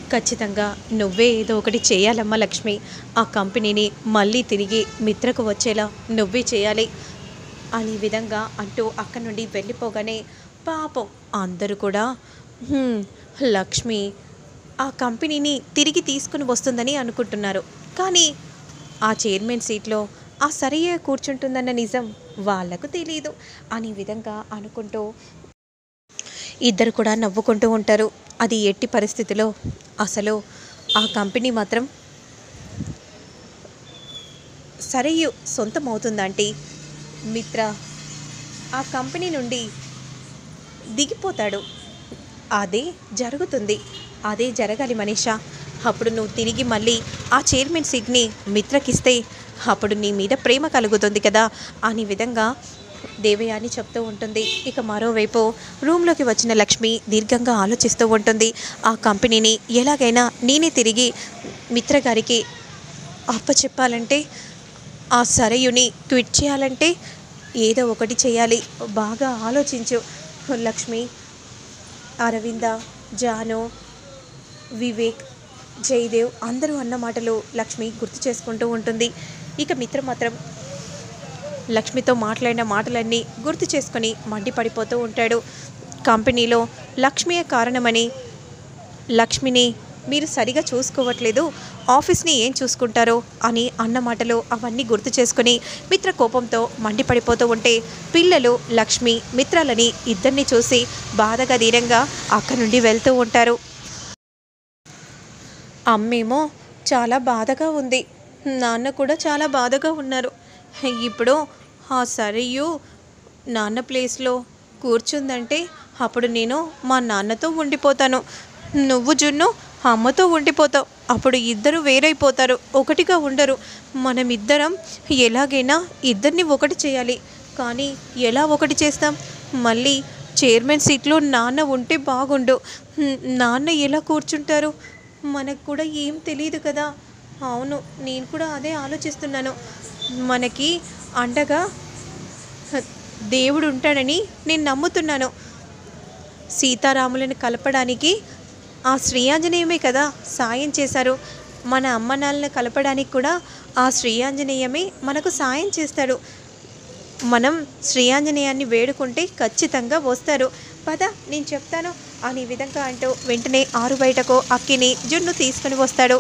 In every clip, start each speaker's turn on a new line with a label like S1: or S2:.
S1: ఖచ్చితంగా నువ్వే ఏదో ఒకటి చేయాలమ్మా లక్ష్మి ఆ కంపెనీని మళ్ళీ తిరిగి మిత్రకు వచ్చేలా నువ్వే చేయాలి అనే విధంగా అంటూ అక్కడి నుండి వెళ్ళిపోగానే పాపం అందరూ కూడా "హ్మ్, లక్ష్మి ఆ కంపెనీని తిరిగి తీసుకుని వస్తుందని అనుకుంటున్నారు కానీ ఆ చైర్మన్ సీట్లో ఆ సరయ్య కూర్చుంటుందన్న నిజం వాళ్లకు తెలియదు అనే విధంగా అనుకుంటూ ఇద్దరు కూడా నవ్వుకుంటూ ఉంటారు అది ఎట్టి పరిస్థితిలో అసలు ఆ కంపెనీ మాత్రం సరయ్యు సొంతం అవుతుందంటే మిత్ర ఆ కంపెనీ నుండి దిగిపోతాడు అదే జరుగుతుంది అదే జరగాలి మనీషా అప్పుడు నువ్వు తిరిగి మళ్ళీ ఆ చైర్మన్ సీట్ని మిత్రకిస్తే అప్పుడు నీ మీద ప్రేమ కలుగుతుంది కదా అనే విధంగా దేవయాని చెప్తూ ఉంటుంది ఇక మరోవైపు రూమ్లోకి వచ్చిన లక్ష్మి దీర్ఘంగా ఆలోచిస్తూ ఉంటుంది ఆ కంపెనీని ఎలాగైనా నేనే తిరిగి మిత్ర గారికి అప్పచెప్పాలంటే ఆ సరయుని క్విట్ చేయాలంటే ఏదో ఒకటి చేయాలి బాగా ఆలోచించు లక్ష్మి అరవింద జాను వివేక్ జయదేవ్ అందరూ అన్న మాటలు లక్ష్మి గుర్తు చేసుకుంటూ ఉంటుంది ఇక మిత్ర మాత్రం లక్ష్మితో మాట్లాడిన మాటలన్నీ గుర్తు చేసుకొని మండిపడిపోతూ ఉంటాడు కంపెనీలో లక్ష్మియే కారణమని లక్ష్మిని మీరు సరిగా చూసుకోవట్లేదు ఆఫీస్ని ఏం చూసుకుంటారో అని అన్న మాటలు అవన్నీ గుర్తు చేసుకుని మిత్ర కోపంతో మండిపడిపోతూ ఉంటే పిల్లలు లక్ష్మి మిత్రాలని ఇద్దరిని చూసి బాధగా ధీరంగా అక్కడి నుండి వెళ్తూ ఉంటారు అమ్మేమో చాలా బాధగా ఉంది నాన్న కూడా చాలా బాధగా ఉన్నారు ఇప్పుడు ఆ సరియు నాన్న ప్లేస్లో కూర్చుందంటే అప్పుడు నేను మా నాన్నతో ఉండిపోతాను నువ్వు జున్ను అమ్మతో ఉండిపోతావు అప్పుడు ఇద్దరు వేరైపోతారు ఒకటిగా ఉండరు మనం ఇద్దరం ఎలాగైనా ఇద్దరిని ఒకటి చేయాలి కానీ ఎలా ఒకటి చేస్తాం మళ్ళీ చైర్మన్ సీట్లో నాన్న ఉంటే బాగుండు హ్మ్, నాన్న ఎలా కూర్చుంటారు మనకు కూడా ఏం తెలియదు కదా అవును నేను కూడా అదే ఆలోచిస్తున్నాను మనకి అండగా హ, దేవుడు ఉంటాడని నేను నమ్ముతున్నాను సీతారాములను కలపడానికి ఆ శ్రీయాంజనేయమే కదా సాయం చేశారు మన అమ్మ నాన్నలను కలపడానికి కూడా ఆ శ్రీయాంజనేయమే మనకు సాయం చేస్తాడు మనం శ్రీయాంజనేయాన్ని వేడుకుంటే ఖచ్చితంగా వస్తారు పద నేను చెప్తాను అనే విధంగా అంటూ వెంటనే ఆరు బయటకు అక్కిని జున్ను తీసుకుని వస్తాడు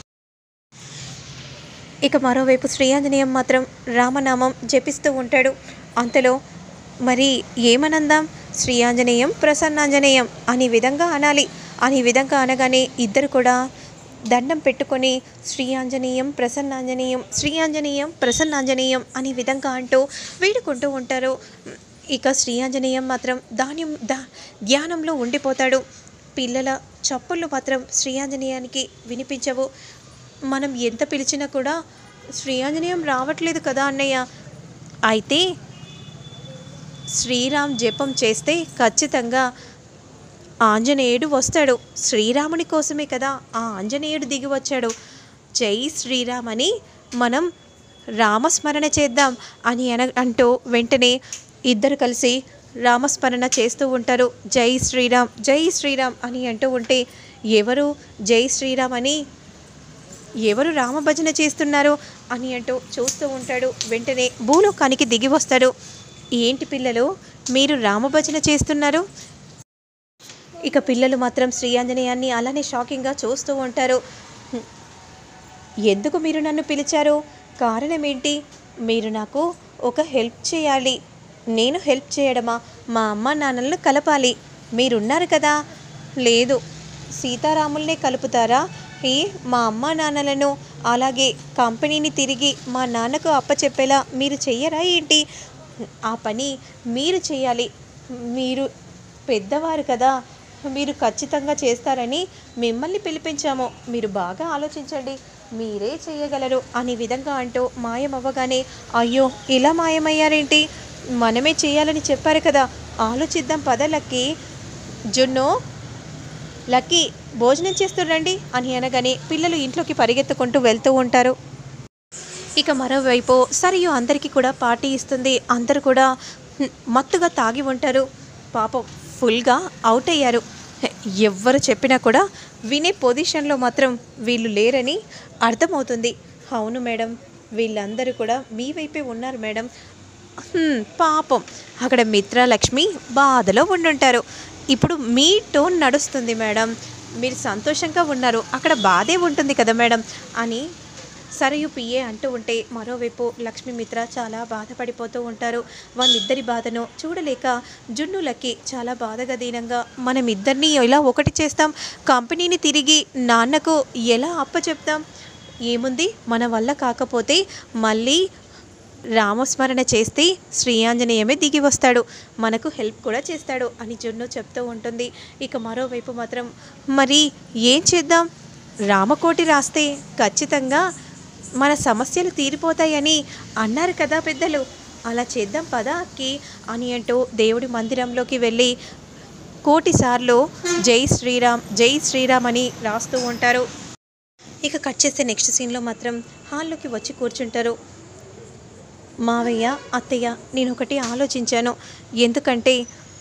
S1: ఇక మరోవైపు శ్రీయాంజనేయం మాత్రం రామనామం జపిస్తూ ఉంటాడు అంతలో మరి ఏమనందాం శ్రీయాంజనేయం ప్రసన్నాంజనేయం అనే విధంగా అనాలి అనే విధంగా అనగానే ఇద్దరు కూడా దండం పెట్టుకొని శ్రీయాంజనేయం ప్రసన్నాంజనేయం శ్రీయాంజనేయం ప్రసన్నాంజనేయం అనే విధంగా అంటూ వేడుకుంటూ ఉంటారు ఇక శ్రీయాంజనేయం మాత్రం ధాన్యం దా ధ్యానంలో ఉండిపోతాడు పిల్లల చప్పుళ్ళు మాత్రం శ్రీయాంజనేయానికి వినిపించవు మనం ఎంత పిలిచినా కూడా శ్రీయాంజనేయం రావట్లేదు కదా అన్నయ్య అయితే శ్రీరామ్ జపం చేస్తే ఖచ్చితంగా ఆంజనేయుడు వస్తాడు శ్రీరాముని కోసమే కదా ఆ ఆంజనేయుడు దిగి వచ్చాడు జై శ్రీరామ్ అని మనం రామస్మరణ చేద్దాం అని అన అంటూ వెంటనే ఇద్దరు కలిసి రామస్మరణ చేస్తూ ఉంటారు జై శ్రీరామ్ జై శ్రీరామ్ అని అంటూ ఉంటే ఎవరు జై శ్రీరామ్ అని ఎవరు రామభజన చేస్తున్నారు అని అంటూ చూస్తూ ఉంటాడు వెంటనే భూలోకానికి దిగి వస్తాడు ఏంటి పిల్లలు మీరు రామభజన చేస్తున్నారు ఇక పిల్లలు మాత్రం శ్రీ ఆంజనేయాన్ని అలానే షాకింగ్గా చూస్తూ ఉంటారు "హ్మ్, ఎందుకు మీరు నన్ను పిలిచారు కారణం ఏంటి మీరు నాకు ఒక హెల్ప్ చేయాలి నేను హెల్ప్ చేయడమా మా అమ్మ నాన్నలను కలపాలి మీరున్నారు కదా లేదు సీతారాముల్నే కలుపుతారా ఏ మా అమ్మ నాన్నలను అలాగే కంపెనీని తిరిగి మా నాన్నకు అప్పచెప్పేలా మీరు చెయ్యరా ఏంటి ఆ పని మీరు చేయాలి మీరు పెద్దవారు కదా మీరు ఖచ్చితంగా చేస్తారని మిమ్మల్ని పిలిపించాము మీరు బాగా ఆలోచించండి మీరే చేయగలరు అనే విధంగా అంటూ మాయమవ్వగానే అయ్యో ఇలా మాయమయ్యారేంటి మనమే చేయాలని చెప్పారు కదా ఆలోచిద్దాం పద లక్కీ జున్ను లక్కీ భోజనం చేస్తురండి అని అనగానే పిల్లలు ఇంట్లోకి పరిగెత్తుకుంటూ వెళ్తూ ఉంటారు ఇక మరోవైపు సరియు అందరికీ కూడా పార్టీ ఇస్తుంది అందరూ కూడా హ్మ్, మత్తుగా తాగి ఉంటారు పాపం ఫుల్గా అవుట్ అయ్యారు ఎవ్వరు చెప్పినా కూడా వినే పొజిషన్లో మాత్రం వీళ్ళు లేరని అర్థమవుతుంది అవును మేడం వీళ్ళందరూ కూడా మీ వైపే ఉన్నారు మేడం "హ్మ్, పాపం అక్కడ మిత్రలక్ష్మి బాధలో ఉండుంటారు ఇప్పుడు మీ టోన్ నడుస్తుంది మేడం మీరు సంతోషంగా ఉన్నారు అక్కడ బాధే ఉంటుంది కదా మేడం అని సరయు పిఏ అంటూ ఉంటే మరోవైపు లక్ష్మీమిత్ర చాలా బాధపడిపోతూ ఉంటారు వాళ్ళిద్దరి బాధను చూడలేక జున్నులకి చాలా బాధగా దీనంగా మనం ఇద్దరిని ఎలా ఒకటి చేస్తాం కంపెనీని తిరిగి నాన్నకు ఎలా అప్పచెప్తాం ఏముంది మన వల్ల కాకపోతే మళ్ళీ రామస్మరణ చేస్తే శ్రీ ఆంజనేయమే దిగి వస్తాడు మనకు హెల్ప్ కూడా చేస్తాడు అని జున్ను చెప్తూ ఉంటుంది ఇక మరోవైపు మాత్రం మరి ఏం చేద్దాం రామకోటి రాస్తే ఖచ్చితంగా మన సమస్యలు తీరిపోతాయని అన్నారు కదా పెద్దలు అలా చేద్దాం పదా అక్కి అని అంటూ దేవుడి మందిరంలోకి వెళ్ళి కోటి సార్లు జై శ్రీరామ్ జై శ్రీరామ్ అని రాస్తూ ఉంటారు ఇక కట్ చేస్తే నెక్స్ట్ సీన్లో మాత్రం హాల్లోకి వచ్చి కూర్చుంటారు మావయ్య అత్తయ్య నేను ఒకటి ఆలోచించాను ఎందుకంటే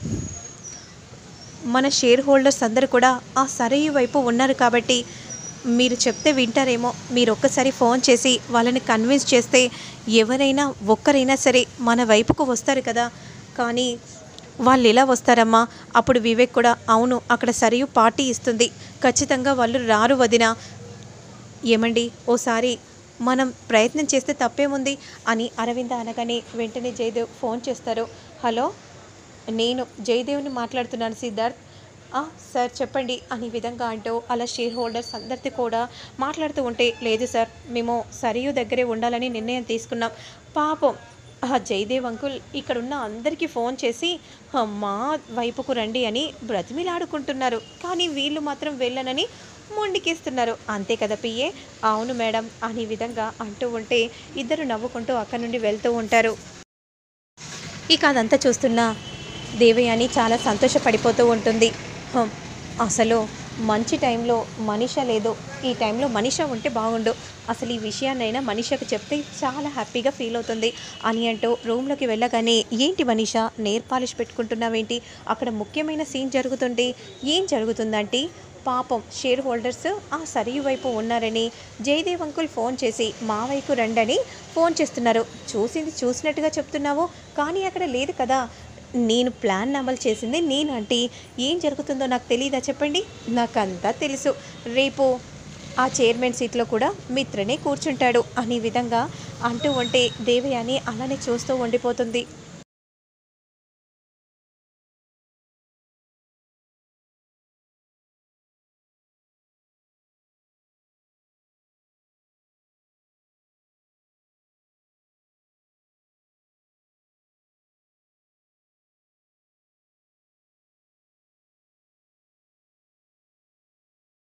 S1: మన షేర్ హోల్డర్స్ అందరూ కూడా ఆ సరయు వైపు ఉన్నారు కాబట్టి మీరు చెప్తే వింటారేమో మీరు ఒక్కసారి ఫోన్ చేసి వాళ్ళని కన్విన్స్ చేస్తే ఎవరైనా ఒక్కరైనా సరే మన వైపుకు వస్తారు కదా కానీ వాళ్ళు ఎలా వస్తారమ్మా అప్పుడు వివేక్ కూడా అవును అక్కడ సరియు పార్టీ ఇస్తుంది ఖచ్చితంగా వాళ్ళు రారు వదిన ఏమండి ఓసారి మనం ప్రయత్నం చేస్తే తప్పేముంది అని అరవింద అనగానే వెంటనే జయదేవ్ ఫోన్ చేస్తారు హలో నేను జయదేవ్ని మాట్లాడుతున్నాను సిద్ధార్థ్ "ఆ, సార్ చెప్పండి అని విధంగా అంటూ అలా షేర్ హోల్డర్స్ అందరితో కూడా మాట్లాడుతూ ఉంటే లేదు సార్ మేము సరియు దగ్గరే ఉండాలని నిర్ణయం తీసుకున్నాం పాపం ఆ జయదేవ్ అంకుల్ ఇక్కడున్న అందరికీ ఫోన్ చేసి "ఆ, మా వైపుకు రండి అని బ్రతిమిలాడుకుంటున్నారు కానీ వీళ్ళు మాత్రం వెళ్ళనని మొండికేస్తున్నారు అంతే కదా పియ్యే అవును మేడం అని విధంగా అంటూ ఉంటే ఇద్దరు నవ్వుకుంటూ అక్కడి నుండి వెళ్తూ ఉంటారు ఇక అదంతా చూస్తున్న దేవయాని చాలా సంతోషపడిపోతూ ఉంటుంది "హం, అసలు మంచి టైంలో మనిష లేదు ఈ టైంలో మనిష ఉంటే బాగుండు అసలు ఈ విషయాన్నైనా మనిషకు చెప్తే చాలా హ్యాపీగా ఫీల్ అవుతుంది అని అంటూ రూమ్లోకి వెళ్ళగానే ఏంటి మనిష నేర్ పాలిష్ పెట్టుకుంటున్నావేంటి అక్కడ ముఖ్యమైన సీన్ జరుగుతుంది ఏం జరుగుతుందంటే పాపం షేర్ హోల్డర్స్ ఆ సరియు వైపు ఉన్నారని జయదేవ్ అంకుల్ ఫోన్ చేసి మా వైపు రండని ఫోన్ చేస్తున్నారు చూసింది చూసినట్టుగా చెప్తున్నావు కానీ అక్కడ లేదు కదా నేను ప్లాన్ అమలు చేసింది నేను అంటే ఏం జరుగుతుందో నాకు తెలియదా చెప్పండి నాకంతా తెలుసు రేపు ఆ చైర్మన్ సీట్లో కూడా మిత్రనే కూర్చుంటాడు అనే విధంగా అంటూ ఉంటే దేవయాని అలానే చూస్తూ ఉండిపోతుంది